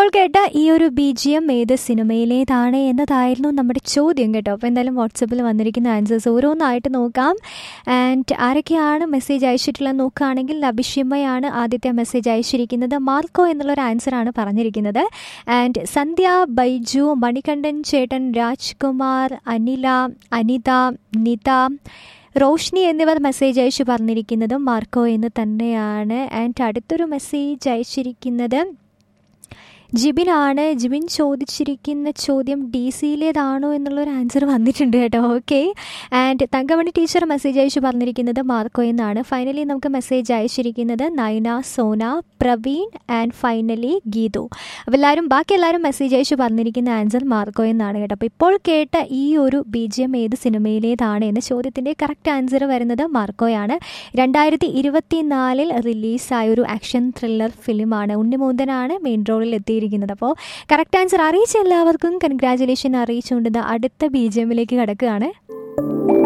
ഇപ്പോൾ കേട്ട ഈ ഒരു ബി ജി എം ഏത് സിനിമയിലേതാണ് എന്നതായിരുന്നു നമ്മുടെ ചോദ്യം കേട്ടോ അപ്പോൾ എന്തായാലും വാട്സപ്പിൽ വന്നിരിക്കുന്ന ആൻസേഴ്സ് ഓരോന്നായിട്ട് നോക്കാം ആൻഡ് ആരൊക്കെയാണ് മെസ്സേജ് അയച്ചിട്ടുള്ളത് നോക്കുകയാണെങ്കിൽ അഭിഷിമയാണ് ആദ്യത്തെ മെസ്സേജ് അയച്ചിരിക്കുന്നത് മാർക്കോ എന്നുള്ളൊരു ആൻസറാണ് പറഞ്ഞിരിക്കുന്നത് ആൻഡ് സന്ധ്യ ബൈജു മണികണ്ഠൻ ചേട്ടൻ രാജ്കുമാർ അനില അനിത നിത റോഷ്നി എന്നിവർ മെസ്സേജ് അയച്ചു പറഞ്ഞിരിക്കുന്നത് മാർക്കോ എന്ന് തന്നെയാണ് ആൻഡ് അടുത്തൊരു മെസ്സേജ് അയച്ചിരിക്കുന്നത് ജിബിനാണ് ജിബിൻ ചോദിച്ചിരിക്കുന്ന ചോദ്യം ഡി സിയിലേതാണോ എന്നുള്ളൊരു ആൻസർ വന്നിട്ടുണ്ട് കേട്ടോ okay and Thankamani teacher message അയച്ചു പറഞ്ഞിരിക്കുന്നത് മാർക്കോ എന്നാണ് ഫൈനലി നമുക്ക് മെസ്സേജ് അയച്ചിരിക്കുന്നത് നയന സോന പ്രവീൺ ആൻഡ് ഫൈനലി ഗീതു അപ്പോൾ എല്ലാവരും ബാക്കി എല്ലാവരും മെസ്സേജ് അയച്ചു പറഞ്ഞിരിക്കുന്ന ആൻസർ മാർക്കോ എന്നാണ് കേട്ടോ അപ്പോൾ ഇപ്പോൾ കേട്ട ഈ ഒരു ബി ജി എം ഏത് സിനിമയിലേതാണ് എന്ന ചോദ്യത്തിൻ്റെ കറക്റ്റ് ആൻസർ വരുന്നത് മാർക്കോയാണ് രണ്ടായിരത്തി ഇരുപത്തി നാലിൽ റിലീസായ ഒരു ആക്ഷൻ ത്രില്ലർ ഫിലിമാണ് ഉണ്ണിമൂന്തനാണ് മെയിൻ റോളിൽ എത്തിയിരിക്കുന്നത് അപ്പോൾ കറക്റ്റ് ആൻസർ അറിയിച്ച എല്ലാവർക്കും കൺഗ്രാചുലേഷൻ അറിയിച്ചുകൊണ്ട് ദാ അടുത്ത ബി ജി എമ്മിലേക്ക് കിടക്കുകയാണ്